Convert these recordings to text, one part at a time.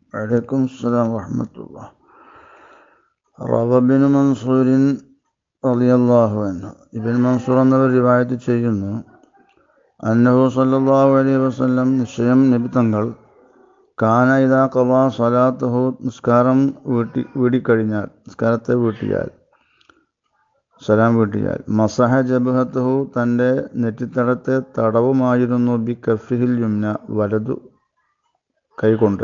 വലൈക്കും അസ്സലാം വറഹമത്തുള്ള റവബിൻ മൻസൂരിൻ റളിയല്ലാഹു അൻഹു ഇബിൻ മൻസൂർ എന്നവർ റിവായത്ത് ചെയ്യുന്നു അന്നഹു സല്ലല്ലാഹു അലൈഹി വസല്ലം നിശ്ചയം നബി തങ്ങൾ കാന ഇദാ ഖളാ സലാത്തഹു നിസ്കാരം വീട്ടി വീടിക്കഴിഞ്ഞാൽ നിസ്കാരത്തെ വീട്ടിയാൽ സലാം വീട്ടിയാൽ മസഹ ജബഹത്തഹു തൻ്റെ നെറ്റിത്തടത്തെ തടവുമായിരുന്നു ബി കഫിഹിൽ യുംന വലതു കൈകൊണ്ട്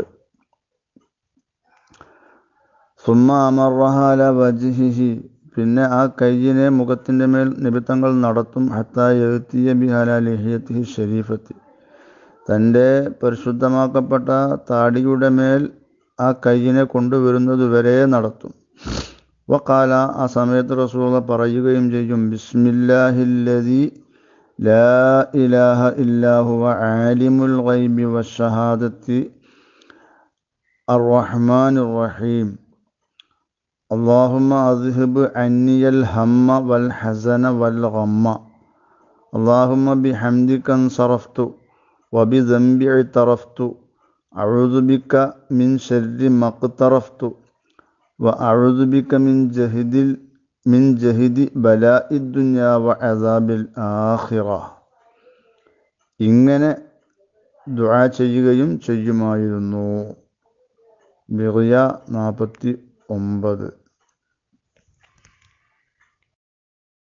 സുമ്മ അമർവഹാല വജിഹിഹി പിന്നെ ആ കയ്യിനെ മുഖത്തിൻ്റെ മേൽ നിബിത്തങ്ങൾ നടത്തും ഹത്ത എഴുത്തിയ ബിഹാല ലിഹിയത്തിഹി ഷരീഫത്തി തൻ്റെ പരിശുദ്ധമാക്കപ്പെട്ട താടിയുടെ മേൽ ആ കയ്യിനെ കൊണ്ടുവരുന്നതുവരെ നടത്തും വക്കാല ആ സമയത്ത് റസൂള പറയുകയും ചെയ്യും ബിസ്മില്ലാഹില്ലതി ലാ ഇലാഹ ഇല്ലാഹുവ ആലിമുൽ ഗൈബി വശഹാദത്തി الرحمن الرحيم اللهم أذهب عني الهم والحزن والغم اللهم بحمدك انصرفت وبذنبي اعترفت أعوذ بك من شر ما اقترفت وأعوذ بك من جهد من جهد بلاء الدنيا وعذاب الآخرة ഇങ്ങനെ ദുആ ചെയ്യുകയും ചെയ്യുമായിരുന്നു ബിറിയ നാൽപ്പത്തി ഒമ്പത്